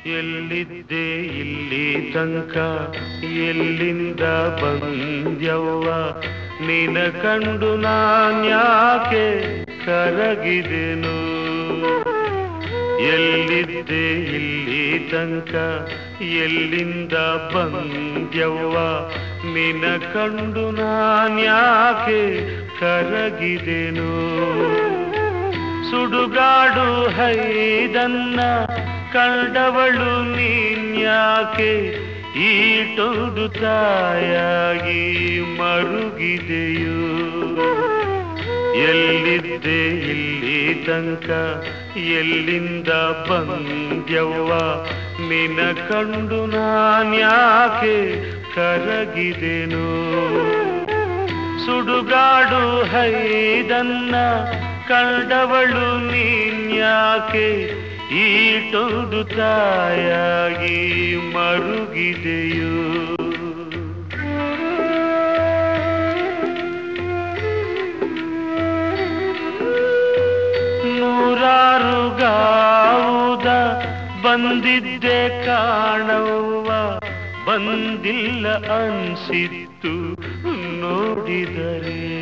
ಎಲ್ಲಿದ್ದೆ ಇಲ್ಲಿ ತನಕ ಎಲ್ಲಿಂದ ಬಂದ್ಯವ್ವ ನಿನ ಕಂಡು ನಾನ್ಯಾಕೆ ಕರಗಿದೆನು ಎಲ್ಲಿದ್ದೆ ಇಲ್ಲಿ ತನಕ ಎಲ್ಲಿಂದ ಬಂದ್ಯವ್ವ ನಿನ ಕಂಡು ನಾನ್ಯಾಕೆ ಕರಗಿದೆನು ಸುಡುಗಾಡು ಹೈದನ್ನ ಕಂಡವಳು ನೀನ್ಯಾಕೆ ಈಟೊಂದು ತಾಯಾಗಿ ಮರುಗಿದೆಯು ಎಲ್ಲಿದ್ದೆ ಇಲ್ಲಿ ತನಕ ಎಲ್ಲಿಂದ ಬಂದ್ಯವ್ವ ನಿನ ಕಂಡು ನಾನ್ಯಾಕೆ ಕರಗಿದೆನು ಸುಡುಗಾಡು ಹೈದನ್ನ ಕಂಡವಳು ನೀನ್ಯಾಕೆ ಈಟೊಂದು ತಾಯಾಗಿ ಮರುಗಿದೆಯು ನೂರಾರು ಗಾವುದ ಬಂದಿದ್ದೆ ಕಾಣವ್ವ ಬಂದಿಲ್ಲ ಅನ್ಸಿತ್ತು ನೋಡಿದರೆ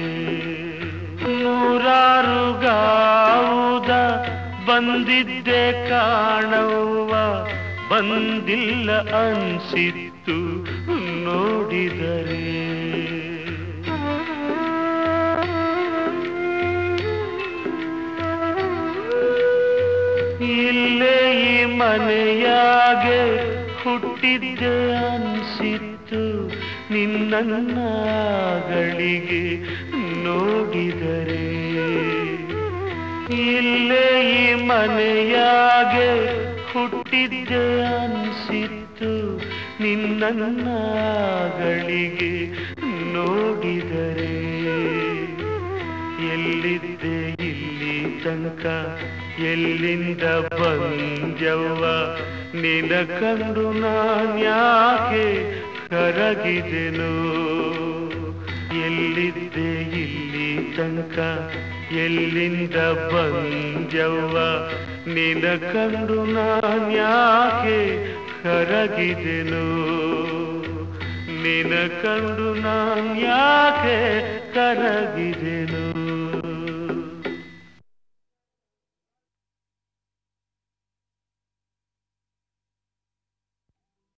ನೂರಾರು ಗಾವುದ ಬಂದಿದ್ದೆ ಕಾಣವ್ವ ಬಂದಿಲ್ಲ ಅನ್ಸಿತ್ತು ನೋಡಿದರೆ ಇಲ್ಲೇ ಈ ಮನೆಯಾಗೆ ಹುಟ್ಟಿದ್ದೆ ಅನ್ಸಿತ್ತು ನಿನ್ನನ್ನಗಳಿಗೆ ನೋಡಿದರೆ ಇಲ್ಲೇ ಈ ಮನೆಯಾಗೆ ಹುಟ್ಟಿದ್ದೆ ಅನ್ಸಿತ್ತು ನಿನ್ನನ್ನಗಳಿಗೆ ನೋಡಿದರೆ ಎಲ್ಲಿದ್ದೆ ಇಲ್ಲಿ ತನಕ ಎಲ್ಲಿಂದ ಬಂದ್ಯವ್ವ ನಿನ ಕಂಡು ನಾನ್ಯಾಕೆ ಕರಗಿದೆನು ಎಲ್ಲಿದ್ದೆ ಇಲ್ಲಿ ತನಕ ಎಲ್ಲಿಂದ ಬಂದ್ಯವ್ವ ನಿನ ಕಂಡು ನಾನ್ಯಾಕೆ ಕರಗಿದೆನು ನಿನ ಕಂಡು ನಾನ್ಯಾಕೆ ಕರಗಿದೆನು